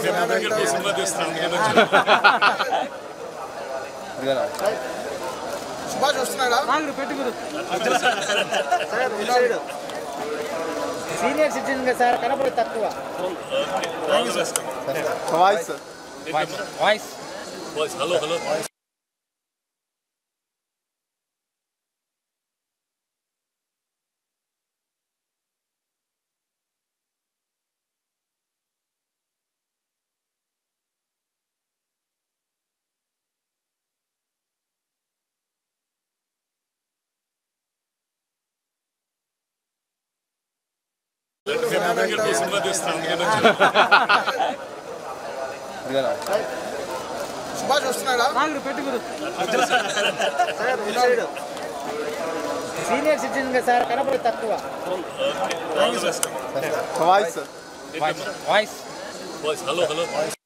cinema తీస్తాను సుభాష్ వస్తున్నాడా senior citizen గా సార్ కనపడి తక్కువ voice voice hello hello cinema తీస్తాను సుభాష్ వస్తున్నాడా సీనియర్ సిటిజన్ గా సార్ కనపడి తక్కువ వాయిస్ వాయిస్ హలో హలో